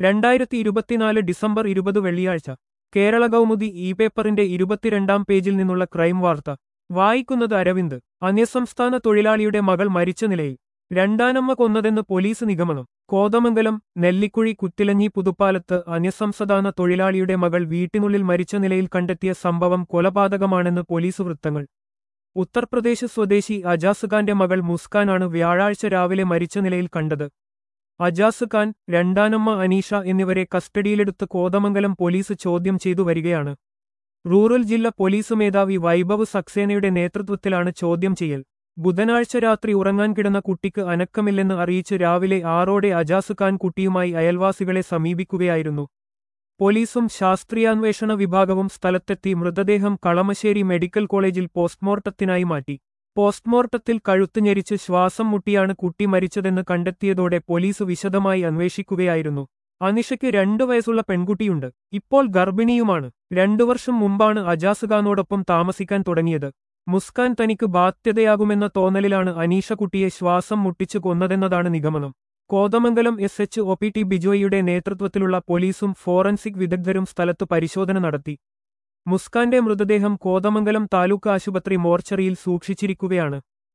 രണ്ടായിരത്തി ഇരുപത്തിനാല് ഡിസംബർ ഇരുപത് വെള്ളിയാഴ്ച കേരള കൗമുദി ഇ പേപ്പറിന്റെ ഇരുപത്തിരണ്ടാം പേജിൽ നിന്നുള്ള ക്രൈം വാർത്ത വായിക്കുന്നത് അരവിന്ദ് അന്യസംസ്ഥാന തൊഴിലാളിയുടെ മകൾ മരിച്ച നിലയിൽ രണ്ടാനമ്മ കൊന്നതെന്ന് പോലീസ് നിഗമനം കോതമംഗലം നെല്ലിക്കുഴി കുത്തിലഞ്ഞി പുതുപ്പാലത്ത് അന്യസംസ്ഥാന തൊഴിലാളിയുടെ മകൾ വീട്ടിനുള്ളിൽ മരിച്ച നിലയിൽ കണ്ടെത്തിയ സംഭവം കൊലപാതകമാണെന്ന് പോലീസ് വൃത്തങ്ങൾ ഉത്തർപ്രദേശ് സ്വദേശി അജാസ് ഖാന്റെ മകൾ മുസ്കാനാണ് വ്യാഴാഴ്ച രാവിലെ മരിച്ച നിലയിൽ കണ്ടത് അജാസ് ഖാൻ രണ്ടാനമ്മ അനീഷ എന്നിവരെ കസ്റ്റഡിയിലെടുത്ത് കോതമംഗലം പോലീസ് ചോദ്യം ചെയ്തു വരികയാണ് റൂറൽ ജില്ലാ പോലീസ് മേധാവി വൈഭവ് സക്സേനയുടെ നേതൃത്വത്തിലാണ് ചോദ്യം ചെയ്യൽ ബുധനാഴ്ച രാത്രി ഉറങ്ങാൻ കിടന്ന കുട്ടിക്ക് അനക്കമില്ലെന്ന് അറിയിച്ച് രാവിലെ ആറോടെ അജാസ് ഖാൻ കുട്ടിയുമായി അയൽവാസികളെ സമീപിക്കുകയായിരുന്നു പോലീസും ശാസ്ത്രീയാന്വേഷണ വിഭാഗവും സ്ഥലത്തെത്തി മൃതദേഹം കളമശ്ശേരി മെഡിക്കൽ കോളേജിൽ പോസ്റ്റ്മോർട്ടത്തിനായി മാറ്റി പോസ്റ്റ്മോർട്ടത്തിൽ കഴുത്ത് ഞെരിച്ച് ശ്വാസം മുട്ടിയാണ് കുട്ടി മരിച്ചതെന്ന് കണ്ടെത്തിയതോടെ പോലീസ് വിശദമായി അന്വേഷിക്കുകയായിരുന്നു അനിഷയ്ക്ക് രണ്ടു വയസ്സുള്ള പെൺകുട്ടിയുണ്ട് ഇപ്പോൾ ഗർഭിണിയുമാണ് രണ്ടു വർഷം മുമ്പാണ് അജാസ് ഖാനോടൊപ്പം താമസിക്കാൻ തുടങ്ങിയത് മുസ്കാൻ തനിക്ക് ബാധ്യതയാകുമെന്ന തോന്നലിലാണ് അനീഷ കുട്ടിയെ ശ്വാസം മുട്ടിച്ചു കൊന്നതെന്നതാണ് നിഗമനം Kothamangalam S H O P T ബിജോയിയുടെ നേതൃത്വത്തിലുള്ള പോലീസും ഫോറൻസിക് വിദഗ്ധരും സ്ഥലത്ത് പരിശോധന നടത്തി മുസ്കാന്റെ മൃതദേഹം കോതമംഗലം താലൂക്ക് ആശുപത്രി മോർച്ചറിയിൽ സൂക്ഷിച്ചിരിക്കുകയാണ്